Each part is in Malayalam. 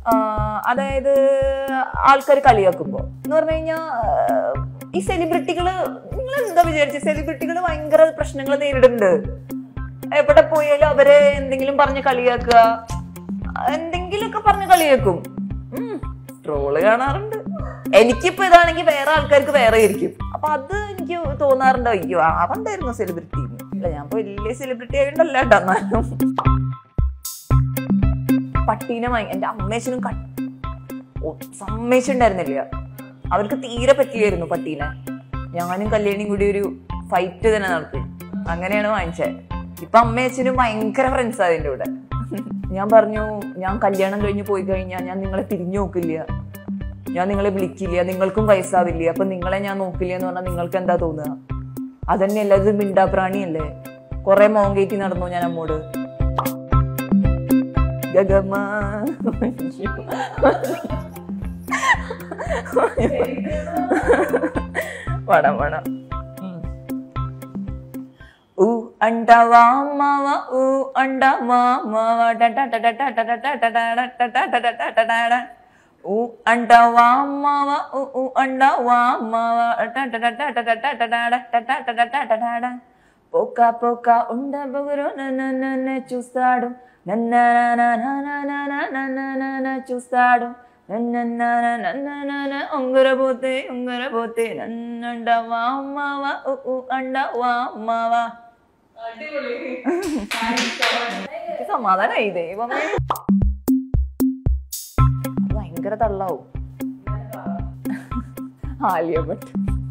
ആ, അതായത് ആൾക്കാർ കളിയാക്കുമ്പോ എന്ന് പറഞ്ഞു കഴിഞ്ഞാൽ ഈ സെലിബ്രിറ്റികള് നിങ്ങൾ എന്താ വിചാരിച്ച സെലിബ്രിറ്റികൾ ഭയങ്കര പ്രശ്നങ്ങൾ നേരിടുന്നുണ്ട് എവിടെ പോയാലും അവരെ എന്തെങ്കിലും പറഞ്ഞ് കളിയാക്കുക എന്തെങ്കിലുമൊക്കെ പറഞ്ഞ് കളിയാക്കും ട്രോള് കാണാറുണ്ട് എനിക്കിപ്പോ ഇതാണെങ്കിൽ വേറെ ആൾക്കാർക്ക് വേറെ ആയിരിക്കും അപ്പൊ അത് എനിക്ക് തോന്നാറുണ്ട് അയ്യോ അവണ്ടായിരുന്നു സെലിബ്രിറ്റി അല്ല ഞാൻ ഇപ്പൊ വലിയ സെലിബ്രിറ്റി ആയതുകൊണ്ടല്ല കേട്ടോ എന്നാലും പട്ടീനെ വാങ്ങി എന്റെ അമ്മേച്ചനും ക- ഓ, സമ്മതിച്ചിട്ടുണ്ടായിരുന്നില്ല അവർക്ക് തീരെ പറ്റില്ലായിരുന്നു പട്ടീനെ ഞാനും കല്യാണിയും കൂടി ഒരു ഫൈറ്റ് തന്നെ നടത്തി അങ്ങനെയാണ് വാങ്ങിച്ചത് ഇപ്പൊ അമ്മയച്ഛനും ഭയങ്കര ഫ്രണ്ട്സ് അതിന്റെ കൂടെ ഞാൻ പറഞ്ഞു ഞാൻ കല്യാണം കഴിഞ്ഞ് പോയി കഴിഞ്ഞാൽ ഞാൻ നിങ്ങളെ തിരിഞ്ഞു നോക്കില്ല ഞാൻ നിങ്ങളെ വിളിക്കില്ല നിങ്ങൾക്കും വയസ്സാവില്ല അപ്പൊ നിങ്ങളെ ഞാൻ നോക്കില്ല എന്ന് പറഞ്ഞാൽ നിങ്ങൾക്ക് എന്താ തോന്നുക അതന്നെയല്ല ഇത് മിണ്ടാപ്രാണിയല്ലേ കുറെ മോൻ കയറ്റി നടന്നു ഞാൻ അമ്മോട് ഗഗമ വടം വടം ഊ അണ്ട വാമാവ ഊ അണ്ട വാമാവ ഊ അണ്ട വാമാവ ഊ ഊ അണ്ട വാമാവ పోక పోక ఉండ బొగురు నన్న చూస్తాడు నన్న చూస్తాడు నన్న ఉంగరబోతే ఉంగరబోతే నన్నండ వామావ ఉ అండ వామావ സമാധാനായി ദൈവമേ അത് ഭയങ്കര തള്ളാവും ആലിയ ഭട്ട്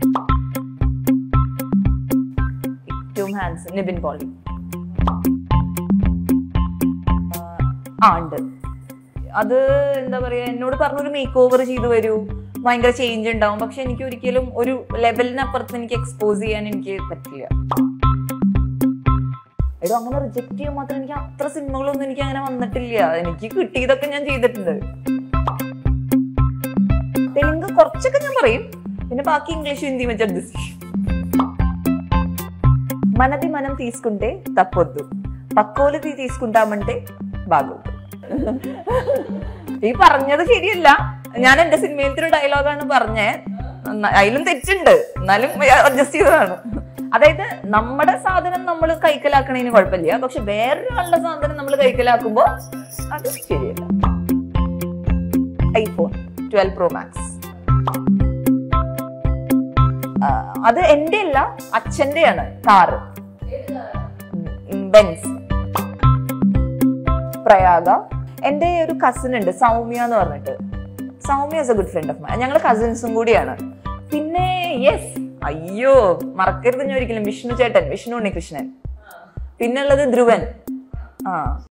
ഏറ്റവും ഹാൻസ് നിബിൻ പോളി ആ ഉണ്ട് അത് എന്താ പറയാ എന്നോട് പറഞ്ഞൊരു മേക്ക് ഓവർ ചെയ്തു വരൂ ഭയങ്കര ചേഞ്ച് ഉണ്ടാവും പക്ഷെ എനിക്ക് ഒരിക്കലും ഒരു ലെവലിനപ്പുറത്ത് എനിക്ക് എക്സ്പോസ് ചെയ്യാൻ എനിക്ക് പറ്റില്ല എടോ അങ്ങനെ റിജക്ട് ചെയ്യാൻ മാത്രം എനിക്ക് അത്ര സിനിമകളൊന്നും എനിക്ക് അങ്ങനെ വന്നിട്ടില്ല എനിക്ക് കിട്ടിയതൊക്കെ ഞാൻ ചെയ്തിട്ടുണ്ട് തെലുങ്ക് കുറച്ചൊക്കെ ഞാൻ പറയും പിന്നെ ബാക്കി ഇംഗ്ലീഷ് ഹിന്ദി വെച്ച് അഡ്ജസ്റ്റ് ചെയ്യും మనది మనం తీసుకుంటే తప్పొద్దు పక్కోలది తీసుకుంటామంటే బాగోదు ഈ പറഞ്ഞത് ശരിയല്ല ഞാൻ എന്റെ സിനിമയിലത്തെ ഒരു ഡയലോഗാണ് പറഞ്ഞേ ന- അതിലും തെറ്റുണ്ട് എന്നാലും അഡ്ജസ്റ്റ് ചെയ്തതാണ് അതായത് നമ്മുടെ സാധനം നമ്മൾ കൈക്കലാക്കണതിന് കുഴപ്പമില്ല പക്ഷെ വേറൊരാളുടെ സാധനം നമ്മൾ കൈക്കലാക്കുമ്പോ അത് ശരിയല്ല ഐഫോൺ ട്വൽവ് പ്രോ മാക്സ് അത് എന്റെ അല്ല അച്ഛന്റെയാണ് കാറ് ബെൻസ് പ്രയാഗ എന്റെ ഒരു കസിൻ ഉണ്ട് സൗമ്യ എന്ന് പറഞ്ഞിട്ട് Soumya is a good friend of my ഞങ്ങൾ കസിൻസും കൂടിയാണ് പിന്നെ യെസ് അയ്യോ മറക്കരുത് ഞാൻ ഒരിക്കലും വിഷ്ണു ചേട്ടൻ വിഷ്ണു ഉണ്ണികൃഷ്ണൻ പിന്നുള്ളത് ധ്രുവൻ ആ